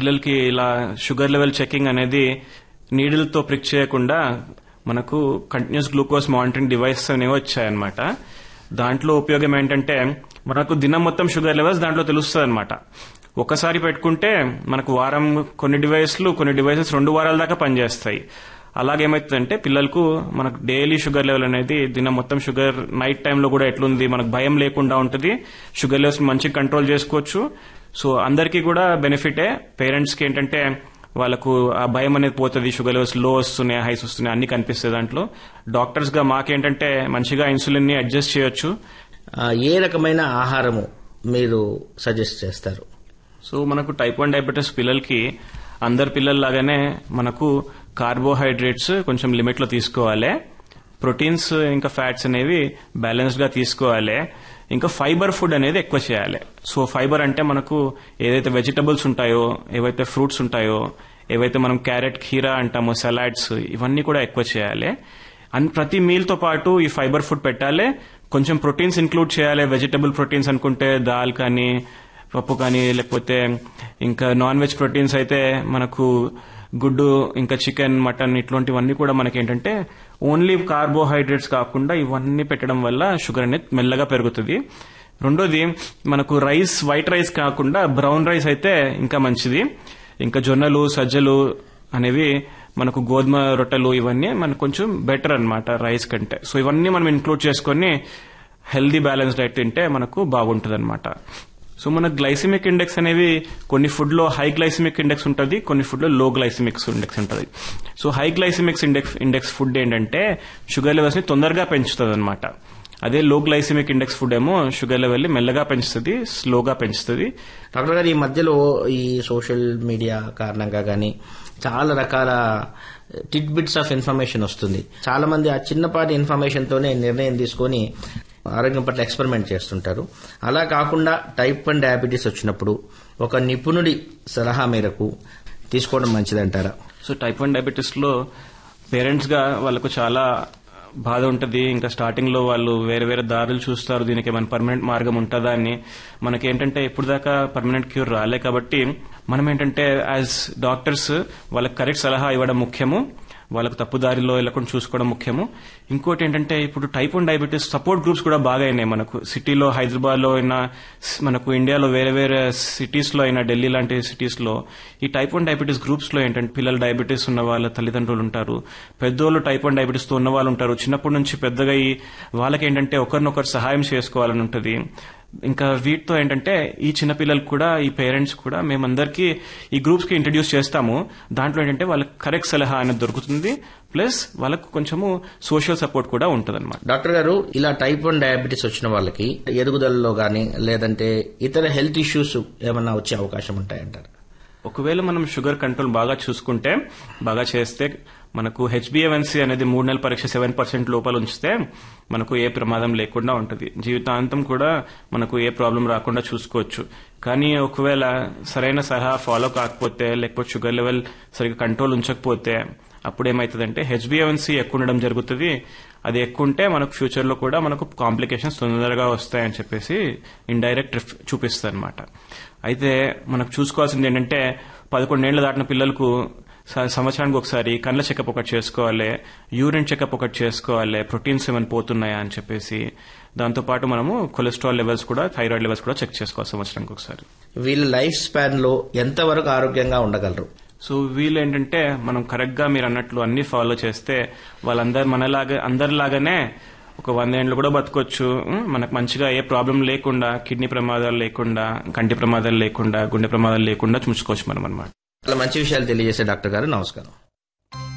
పిల్లలకి ఇలా sugar level checking అనేది నీడిల్తో ప్రిక్ చేయకుండా మనకు కంటిన్యూస్ గ్లూకోజ్ మానిటరింగ్ డివైస్ అనేవి వచ్చాయన్నమాట దాంట్లో ఉపయోగం ఏంటంటే మనకు దినం మొత్తం షుగర్ లెవెల్స్ దాంట్లో తెలుస్తుంది అనమాట ఒకసారి పెట్టుకుంటే మనకు వారం కొన్ని డివైస్లు కొన్ని డివైసెస్ రెండు వారాల దాకా పనిచేస్తాయి అలాగేమవుతుందంటే పిల్లలకు మనకు డైలీ షుగర్ లెవెల్ అనేది దినం మొత్తం షుగర్ నైట్ టైంలో కూడా ఎట్లుంది మనకు భయం లేకుండా ఉంటుంది షుగర్ లెవెల్స్ మంచిగా కంట్రోల్ చేసుకోవచ్చు సో అందరికీ కూడా బెనిఫిటే పేరెంట్స్కి ఏంటంటే వాళ్ళకు ఆ భయం అనేది పోతుంది షుగర్ లెవెల్స్ లో వస్తున్నాయి హైస్ వస్తున్నాయి అన్ని కనిపిస్తాయి దాంట్లో డాక్టర్స్ గా మాకేంటంటే మంచిగా ఇన్సులిన్ ని అడ్జస్ట్ చేయొచ్చు ఆ, ఏ రకమైన ఆహారము మీరు సజెస్ట్ చేస్తారు సో మనకు టైప్ వన్ డయాబెటీస్ పిల్లలకి అందరి పిల్లల్లాగానే మనకు కార్బోహైడ్రేట్స్ కొంచెం లిమిట్ లో తీసుకోవాలి ప్రోటీన్స్ ఇంకా ఫ్యాట్స్ అనేవి బ్యాలెన్స్డ్ గా తీసుకోవాలి ఇంకా ఫైబర్ ఫుడ్ అనేది ఎక్కువ చేయాలి సో ఫైబర్ అంటే మనకు ఏదైతే వెజిటబుల్స్ ఉంటాయో ఏవైతే ఫ్రూట్స్ ఉంటాయో ఏవైతే మనం క్యారెట్ ఖీరా అంటామో సలాడ్స్ ఇవన్నీ కూడా ఎక్కువ చేయాలి అండ్ ప్రతి మీల్ తో పాటు ఈ ఫైబర్ ఫుడ్ పెట్టాలి కొంచెం ప్రోటీన్స్ ఇంక్లూడ్ చేయాలి వెజిటబుల్ ప్రోటీన్స్ అనుకుంటే దాల్ కానీ పప్పు కానీ లేకపోతే ఇంకా నాన్ వెజ్ ప్రోటీన్స్ అయితే మనకు గుడ్డు ఇంకా చికెన్ మటన్ ఇట్లాంటివన్నీ కూడా మనకి ఏంటంటే ఓన్లీ కార్బోహైడ్రేట్స్ కాకుండా ఇవన్నీ పెట్టడం వల్ల షుగర్ అనేది మెల్లగా పెరుగుతుంది రెండోది మనకు రైస్ వైట్ రైస్ కాకుండా బ్రౌన్ రైస్ అయితే ఇంకా మంచిది ఇంకా జొన్నలు సజ్జలు అనేవి మనకు గోధుమ రొట్టెలు ఇవన్నీ మనకు కొంచెం బెటర్ అన్నమాట రైస్ కంటే సో ఇవన్నీ మనం ఇంక్లూడ్ చేసుకొని హెల్దీ బ్యాలెన్స్ డైట్ తింటే మనకు బాగుంటుంది అనమాట సో మన గ్లైసిమిక్ ఇండెక్స్ అనేవి కొన్ని ఫుడ్ లో హై గ్లైసిమిక్ ఇండెక్స్ ఉంటుంది కొన్ని ఫుడ్ లో లో గ్లైసిమిక్ ఇండెక్స్ ఉంటుంది so high glycemics index index food ఏంటంటే షుగర్ లెవెల్స్ ని తొందరగా పెంచుతుంది అనమాట అదే లో గ్లైసిమిక్ ఇండెక్స్ ఫుడ్ ఏమో షుగర్ లెవెల్ ని మెల్లగా పెంచుతుంది స్లోగా పెంచుతుంది డాక్టర్ గారు ఈ మధ్యలో ఈ సోషల్ మీడియా కారణంగా కానీ చాలా రకాల టిట్ బిట్స్ ఆఫ్ ఇన్ఫర్మేషన్ వస్తుంది చాలా మంది ఆ చిన్నపాటి ఇన్ఫర్మేషన్ తోనే నిర్ణయం తీసుకొని ఆరోగ్యం పట్ల ఎక్స్పెరిమెంట్ చేస్తుంటారు అలా కాకుండా టైప్ వన్ డయాబెటీస్ వచ్చినప్పుడు ఒక నిపుణుడి సలహా మేరకు తీసుకోవడం మంచిదంటారా సో టైప్ వన్ డయాబెటీస్ లో పేరెంట్స్ గా వాళ్ళకు చాలా బాధ ఉంటది ఇంకా స్టార్టింగ్ లో వాళ్ళు వేరే వేరే దారులు చూస్తారు దీనికి ఏమైనా పర్మనెంట్ మార్గం ఉంటుందా అని మనకేంటంటే ఇప్పుడు దాకా పర్మనెంట్ క్యూర్ రాలే కాబట్టి మనం ఏంటంటే యాజ్ డాక్టర్స్ వాళ్ళకి కరెక్ట్ సలహా ఇవ్వడం ముఖ్యము వాళ్ళకు తప్పు దారిలో వెళ్ళకుండా చూసుకోవడం ముఖ్యము ఇంకోటి ఏంటంటే ఇప్పుడు type one diabetes support groups కూడా బాగా అయినాయి మనకు సిటీలో హైదరాబాద్ లో అయినా స్- మనకు ఇండియాలో వేరే వేరే సిటీస్ లో అయినా ఢిల్లీ లాంటి సిటీస్ లో ఈ టైప్ వన్ డయాబెటీస్ గ్రూప్స్ లో ఏంటంటే పిల్లలు డయాబెటీస్ ఉన్న వాళ్ళ తల్లిదండ్రులు ఉంటారు పెద్దోళ్ళు టైప్ వన్ డయాబెటీస్ తో ఉన్న వాళ్ళు ఉంటారు చిన్నప్పటి నుంచి పెద్దగా అయ్యి వాళ్ళకి ఏంటంటే ఒకరినొకరు సహాయం చేసుకోవాలని ఉంటుంది ఇంకా వీటితో ఏంటంటే ఈ చిన్నపిల్లలకు కూడా ఈ పేరెంట్స్ కూడా మేమందరికీ ఈ గ్రూప్స్ కి ఇంట్రడ్యూస్ చేస్తాము దాంట్లో ఏంటంటే వాళ్ళకి కరెక్ట్ సలహా అనేది దొరుకుతుంది ప్లస్ వాళ్ళకు కొంచెము సోషల్ సపోర్ట్ కూడా ఉంటుంది డాక్టర్ గారు ఇలా టైప్ వన్ డయాబెటీస్ వచ్చిన వాళ్ళకి ఎదుగుదలలో గాని లేదంటే ఇతర హెల్త్ ఇష్యూస్ ఏమన్నా వచ్చే అవకాశం ఉంటాయంటారు ఒకవేళ మనం షుగర్ కంట్రోల్ బాగా చూసుకుంటే బాగా చేస్తే మనకు హెచ్బిఎవన్సీ అనేది మూడు నెలల పరీక్ష సెవెన్ పర్సెంట్ లోపల ఉంచితే మనకు ఏ ప్రమాదం లేకుండా ఉంటుంది జీవితాంతం కూడా మనకు ఏ ప్రాబ్లం రాకుండా చూసుకోవచ్చు కానీ ఒకవేళ సరైన సలహా ఫాలో కాకపోతే లేకపోతే షుగర్ లెవెల్ సరిగ్గా కంట్రోల్ ఉంచకపోతే అప్పుడు ఏమవుతుందంటే హెచ్బిఎవన్సీ ఎక్కువ ఉండడం జరుగుతుంది అది ఎక్కువ ఉంటే మనకు ఫ్యూచర్ లో కూడా మనకు కాంప్లికేషన్స్ తొందరగా వస్తాయని చెప్పేసి ఇండైరెక్ట్ చూపిస్తుంది అనమాట అయితే మనకు చూసుకోవాల్సింది ఏంటంటే పదకొండేళ్ల దాటిన పిల్లలకు స- సంవత్సరానికి ఒకసారి కళ్ళ చెకప్ ఒకటి చేసుకోవాలి యూరిన్ చెకప్ ఒకటి చేసుకోవాలి ప్రోటీన్స్ ఏమైనా పోతున్నాయా అని చెప్పేసి దాంతోపాటు మనము కొలెస్ట్రాల్ లెవెల్స్ కూడా థైరాయిడ్ లెవెల్స్ కూడా చెక్ చేసుకోవాలి సంవత్సరానికి ఒకసారి వీళ్ళ లైఫ్ స్పాన్ లో ఎంతవరకు ఆరోగ్యంగా ఉండగలరు సో వీళ్ళు ఏంటంటే మనం కరెక్ట్ గా మీరు అన్నట్లు అన్ని ఫాలో చేస్తే వాళ్ళందరు మనలాగా అందరిలాగానే ఒక వందేండ్లు కూడా బతకొచ్చు ఉం, మనకు మంచిగా ఏ ప్రాబ్లం లేకుండా కిడ్నీ ప్రమాదాలు లేకుండా కంటి ప్రమాదాలు లేకుండా గుండె ప్రమాదాలు లేకుండా చూసుకోవచ్చు మనం అనమాట చాలా మంచి విషయాలు తెలియజేసే డాక్టర్ గారు నమస్కారం